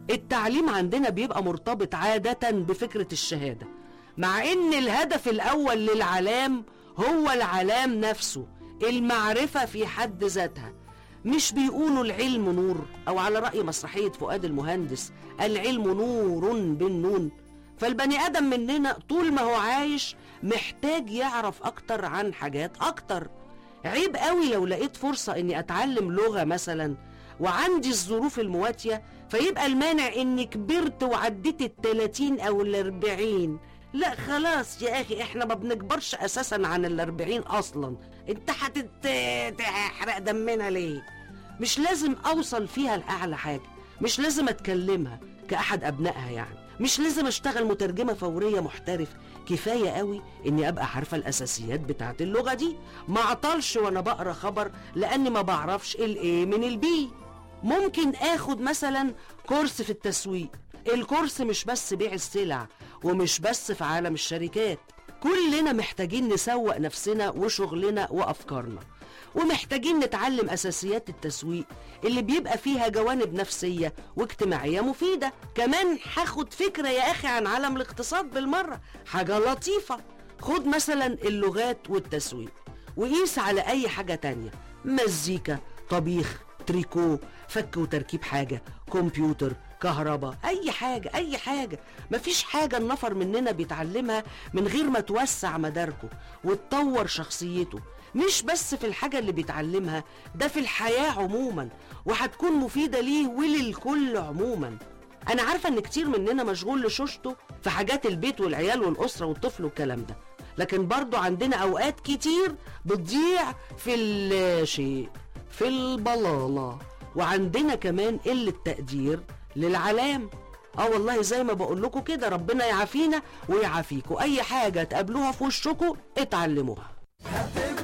التعليم عندنا بيبقى مرتبط عادة بفكرة الشهادة مع ان الهدف الاول للعلام هو العلام نفسه المعرفة في حد ذاتها مش بيقولوا العلم نور او على رأي مسرحية فؤاد المهندس العلم نور بالنون فالبني ادم مننا طول ما هو عايش محتاج يعرف اكتر عن حاجات اكتر عيب قوي لو لقيت فرصة اني اتعلم لغة مثلا وعندي الظروف المواتية فيبقى المانع اني كبرت وعديت التلاتين او الاربعين لا خلاص يا اخي احنا ما بنكبرش اساسا عن الاربعين اصلا انت هتحرق دمنا ليه مش لازم اوصل فيها لاعلى حاجة مش لازم اتكلمها كاحد ابنائها يعني مش لازم اشتغل مترجمة فورية محترف كفاية قوي اني ابقى عارفة الاساسيات بتاعت اللغة دي ما اعطلش وانا بقرا خبر لاني ما بعرفش الايه من البي ممكن اخد مثلا كورس في التسويق الكورس مش بس بيع السلع ومش بس في عالم الشركات كلنا محتاجين نسوق نفسنا وشغلنا وافكارنا ومحتاجين نتعلم اساسيات التسويق اللي بيبقى فيها جوانب نفسيه واجتماعيه مفيده كمان هاخد فكره يا اخي عن عالم الاقتصاد بالمره حاجه لطيفه خد مثلا اللغات والتسويق وقيس على اي حاجه تانية مزيكا طبيخ تريكو فك وتركيب حاجه كمبيوتر كهرباء اي حاجه اي حاجه مفيش حاجه النفر مننا بيتعلمها من غير ما توسع مداركه وتطور شخصيته مش بس في الحاجة اللي بيتعلمها ده في الحياة عموما وهتكون مفيدة ليه وللكل عموما أنا عارفة إن كتير مننا مشغول لشوشته في حاجات البيت والعيال والأسرة والطفل والكلام ده لكن برضو عندنا أوقات كتير بتضيع في اللاشيء في البلالة وعندنا كمان قلة تقدير للعلام اه والله زي ما بقول لكم كده ربنا يعافينا ويعافيكم اي حاجه تقابلوها في وشكم اتعلموها